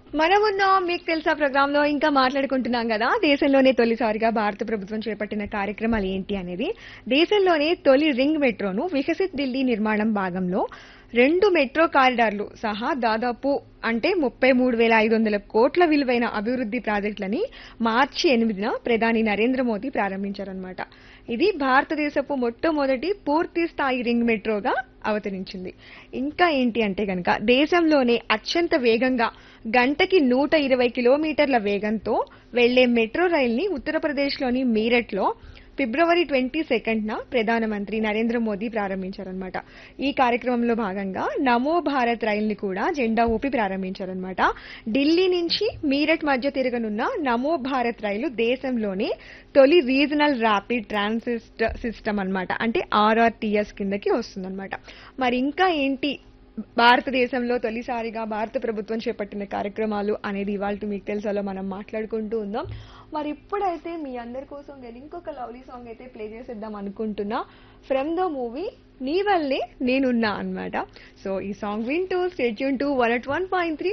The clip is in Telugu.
మనమున్నాం మీకు తెలుసా ప్రోగ్రామ్ లో ఇంకా మాట్లాడుకుంటున్నాం కదా దేశంలోనే తొలిసారిగా భారత ప్రభుత్వం చేపట్టిన కార్యక్రమాలు ఏంటి అనేది దేశంలోనే తొలి రింగ్ మెట్రోను వికసిత్ ఢిల్లీ నిర్మాణం భాగంలో రెండు మెట్రో కారిడార్లు సహా దాదాపు అంటే ముప్పై మూడు వేల ఐదు వందల కోట్ల విలువైన అభివృద్ధి ప్రాజెక్టులని మార్చి ఎనిమిదిన ప్రధాని నరేంద్ర మోదీ ప్రారంభించారనమాట ఇది భారతదేశపు మొట్టమొదటి పూర్తి స్థాయి రింగ్ మెట్రోగా అవతరించింది ఇంకా ఏంటి అంటే గనక దేశంలోనే అత్యంత వేగంగా గంటకి నూట ఇరవై కిలోమీటర్ల వేగంతో వెళ్లే మెట్రో రైల్ని ఉత్తరప్రదేశ్లోని మీరట్లో ఫిబ్రవరి ట్వంటీ సెకండ్ న ప్రధానమంత్రి నరేంద్ర మోదీ ప్రారంభించారనమాట ఈ కార్యక్రమంలో భాగంగా నమో భారత్ రైల్ని కూడా జెండా ఊపి ప్రారంభించారనమాట ఢిల్లీ నుంచి మీరట్ మధ్య తిరగనున్న నమో భారత్ రైలు దేశంలోనే తొలి రీజనల్ ర్యాపిడ్ ట్రాన్సిస్ట్ సిస్టమ్ అన్నమాట అంటే ఆర్ఆర్టీఎస్ కిందకి వస్తుందన్నమాట మరి ఇంకా ఏంటి భారతదేశంలో తొలిసారిగా భారత ప్రభుత్వం చేపట్టిన కార్యక్రమాలు అనేది ఇవాళ మీకు తెలుసాలో మనం మాట్లాడుకుంటూ ఉందాం మరి ఇప్పుడైతే మీ అందరి కోసం నేను ఇంకొక లవ్లీ సాంగ్ అయితే ప్లే చేసేద్దాం అనుకుంటున్నా ఫ్రమ్ ద మూవీ నీ వల్లే నేనున్నా అన్నమాట సో ఈ సాంగ్ వింటూ stay tuned to one at one point three